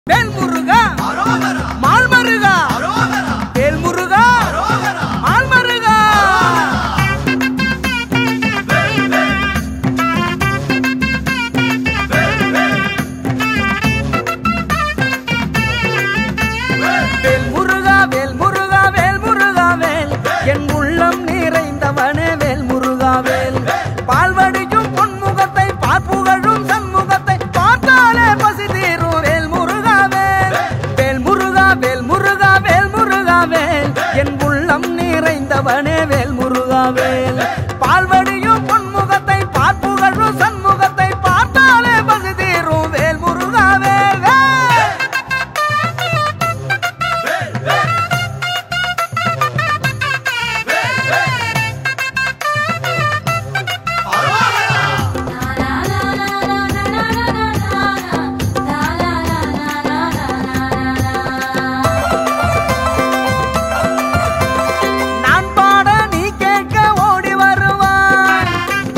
வேல் முருகா mall மருகா வேல் முருகா mall மருகா வேல் முருகா வேல் முருகா வேல் முருகா வேல் என் உள்ளம் நிறைந்தவனே வேல் முருகா வேல் பால்வடியும் பொன்முகத்தை பார்ப்புகழும் சண்முகத்தை பார்த்தாலே பசி தீரும் வேல் முருகா வேல் வேல் முருகா வேல் முருகா வேல் முருகா வேல் என் உள்ளம் நிறைந்தவனே வேல் முருகா வேல் பால்வடியும் பொன்முகத்தை பார்ப்புகழும் சண்முகத்தை பார்த்தாலே பசி தீரும் வேல் முருகா வேல் வேல் நான் பாட நீ கேட்க ஓடி வருவாய்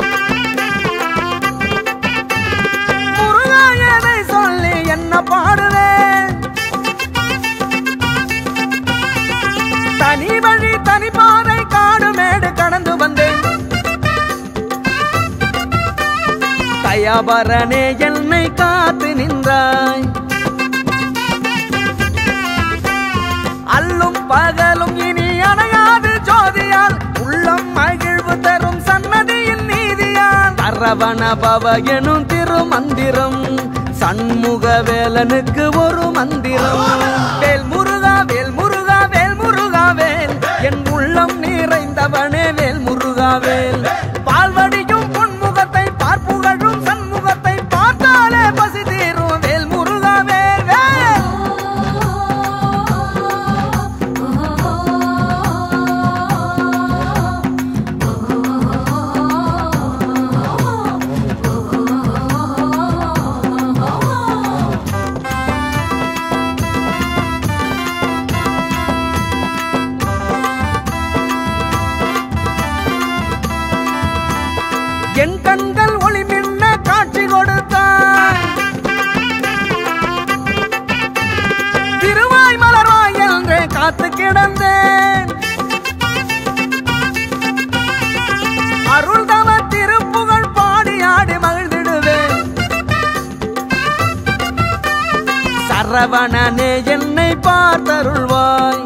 முருகா எதை சொல்லி என்ன பாடுவேன் தனி வழி தனி பாதை காடு மேடு கடந்து வந்தேன் தயாபரனே என்னை காத்து நின்றாய் அல்லும் பகலும் இனி அணையாது ஜோதியால் உள்ளம் மகிழ்வு தரும் சன்னதியின் நீதியால் அரவண பவ எனும் திருமந்திரம் சண்முக வேலனுக்கு ஒரு மந்திரம் வேல் முருகா வேல் முருகா வேல் முருகா வேல் என் உள்ளம் நிறைந்தவனே வேல் முருகா வேல் பால்வடியும் பொன்முகத்தை பார்ப்புகழும் சண்முகத்தை பார்த்தாலே பசி தீரும் வேல் முருகா வேல் வேல் என் கண்கள் ஒளி மின்ன காட்சி கொடுத்தாய் திருவாய் மலராய் என்று காத்து கிடந்தேன் அருள் தவ திருப்புகழ் பாடி ஆடி மகிழ்ந்திடுவேன் சரவணனே என்னை பார்த்தருள்வாய்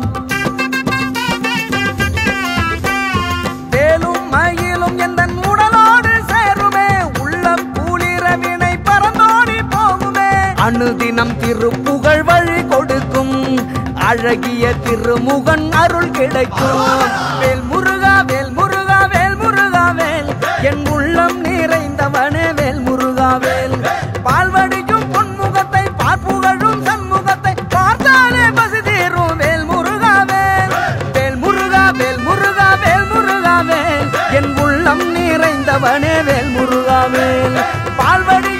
வேலும் மயிலும் எந்த உடலோடு சேருமே உள்ளம் கூலிரவினை பறந்தோடி போகுமே அனுதினம் திருப்புகழ் வழி கொடுக்கும் அழகிய திருமுகன் அருள் கிடைக்கும் வேல் முருகா வேல் முருகா வேல் முருகா வேல் என் உள்ளம் நிறைந்தவனே வேல் முருகா வேல் பால்வடியும் பொன்முகத்தை பார்ப்புகழும் சண்முகத்தை பார்த்தாலே பசி தீரும் வேல் முருகா வேல் வேல் முருகா வேல் முருகா வேல் முருகா வேல் என் உள்ளம் நிறைந்தவனே வேல் முருகா வேல் பால்வடி